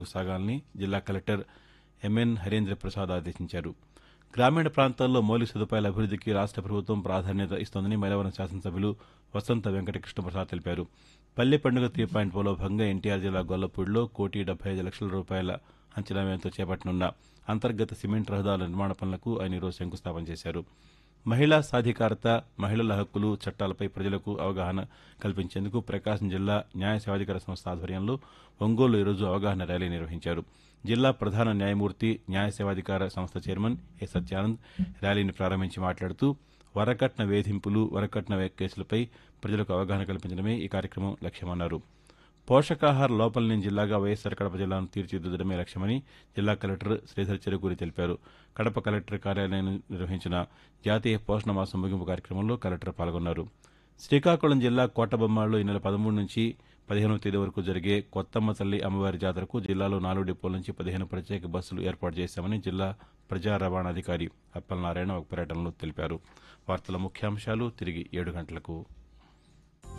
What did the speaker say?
సాగాలని జిల్లా collector MN Harendra Prasad ఆదేశించారు గ్రామీణ ప్రాంతాల్లో మౌలిక సదుపాయాల అభివృద్దికి రాష్ట ప్రభుత్వం ప్రాధాన్యత ఇస్తోందని మైలవరం శాసనసభ్యులు వసంత వెంకట కృష్ణప్రసాద్ తెలిపారు పల్లె పండుగ త్రీ పాయింట్ ఓలో భాగంగా ఎన్టీఆర్ జిల్లా గొల్లపూడిలో కోటి డెబ్బై ఐదు లక్షల రూపాయల అంచనా వ్యయంతో చేపట్టనున్న అంతర్గత సిమెంట్ రహదారుల నిర్మాణ పనులకు ఆయన ఈరోజు శంకుస్థాపన చేశారు మహిళా సాధికారత మహిళల హక్కులు చట్టాలపై ప్రజలకు అవగాహన కల్పించేందుకు ప్రకాశం జిల్లా న్యాయ సేవాధికార సంస్థ ఆధ్వర్యంలో ఒంగోలు ఈరోజు అవగాహన ర్యాలీ నిర్వహించారు జిల్లా ప్రధాన న్యాయమూర్తి న్యాయ సేవాధికార సంస్థ చైర్మన్ ఏ సత్యానంద్ ర్యాలీని ప్రారంభించి మాట్లాడుతూ వరకట్న వేధింపులు వరకట్న కేసులపై ప్రజలకు అవగాహన కల్పించడమే ఈ కార్యక్రమం లక్ష్యమన్నారు పోషకాహార లోపం లేని జిల్లాగా వైఎస్సార్ కడప జిల్లాను తీర్చిదిద్దడమే లక్ష్యమని జిల్లా కలెక్టర్ శ్రీధర్ చెరుకూరి తెలిపారు కడప కలెక్టర్ కార్యాలయం నిర్వహించిన జాతీయ పోషణ మాసం ముగింపు కార్యక్రమంలో కలెక్టర్ పాల్గొన్నారు శ్రీకాకుళం జిల్లా కోటబొమ్మాడులో ఈ నెల పదమూడు నుంచి పదిహేనవ తేదీ వరకు జరిగే కొత్తమ్మ తల్లి అమ్మవారి జాతరకు జిల్లాలో నాలుగు డిపోల నుంచి పదిహేను ప్రత్యేక బస్సులు ఏర్పాటు చేశామని జిల్లా ప్రజా రవాణా అధికారి అప్పలనారాయణ ఒక పర్యటనలో తెలిపారు వార్తల ముఖ్యాంశాలు తిరిగి ఏడు గంటలకు